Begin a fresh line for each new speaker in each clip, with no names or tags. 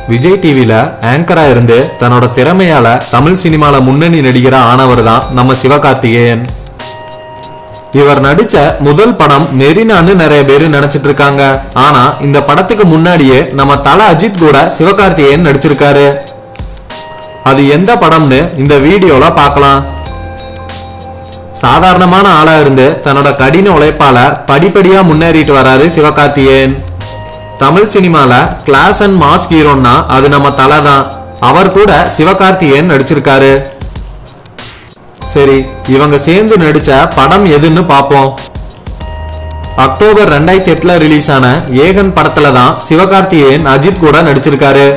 விஜய் டிவில ஆங்கரா இருந்து தன்னோட திறமையால தமிழ் சினிமால முன்னணி நடிகரா ஆனவர் தான் நம்ம சிவகார்த்திகேயன் இவர் நடிச்ச முதல் படம் மெரினான்னு நிறைய பேர் நினைச்சிட்டு இருக்காங்க ஆனா இந்த படத்துக்கு முன்னாடியே நம்ம தல அஜித் கூட சிவகார்த்திகேயன் நடிச்சிருக்காரு அது எந்த படம்னு இந்த வீடியோல பார்க்கலாம் சாதாரணமான ஆளா இருந்து தன்னோட கடின உழைப்பால படிப்படியா முன்னேறிட்டு வராரு சிவகார்த்திகேயன் தமிழ் சினிமால கிளாஸ் அண்ட் மாஸ் ஹீரோன்னா அது நம்ம தலை தான் அவர் கூட சிவகார்த்திகேயன் நடிச்சிருக்காரு சரி இவங்க சேர்ந்து நடிச்ச படம் எதுன்னு பார்ப்போம் அக்டோபர் ரெண்டாயிரத்தி எட்டுல ரிலீஸ் ஆன ஏகன் படத்துல தான் சிவகார்த்திகேயன் அஜித் கூட நடிச்சிருக்காரு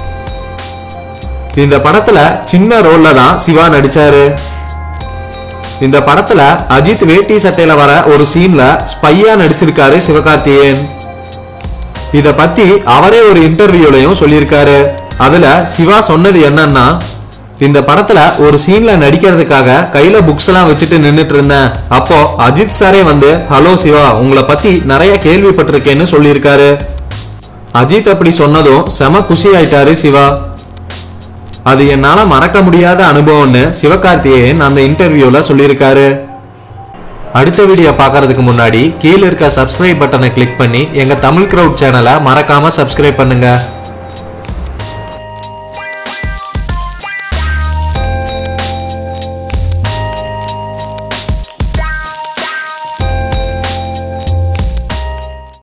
இந்த படத்துல சின்ன ரோல்ல தான் சிவா நடிச்சாரு இந்த படத்துல அஜித் வேட்டி சட்டையில வர ஒரு சீன்ல ஸ்பையா நடிச்சிருக்காரு சிவகார்த்திகேயன் இத பத்தி அவரே ஒரு இன்டர்வியூலயும் சொல்லியிருக்காரு அதுல சிவா சொன்னது என்னன்னா இந்த படத்துல ஒரு சீன்ல நடிக்கிறதுக்காக கையில புக்ஸ் எல்லாம் வச்சுட்டு நின்னுட்டு இருந்தேன் அப்போ அஜித் சாரே வந்து ஹலோ சிவா உங்களை பத்தி நிறைய கேள்விப்பட்டிருக்கேன்னு சொல்லியிருக்காரு அஜித் அப்படி சொன்னதும் செம குஷி ஆயிட்டாரு சிவா அது என்னால மறக்க முடியாத அனுபவம்னு சிவகார்த்திகேயன் அந்த இன்டர்வியூல சொல்லியிருக்காரு அடுத்த வீடியோ பார்க்கறதுக்கு முன்னாடி கீழே இருக்க சப்ஸ்கிரைப் பட்டனை கிளிக் பண்ணி எங்க தமிழ் கிரவுட் சேனலை மறக்காம சப்ஸ்கிரைப் பண்ணுங்க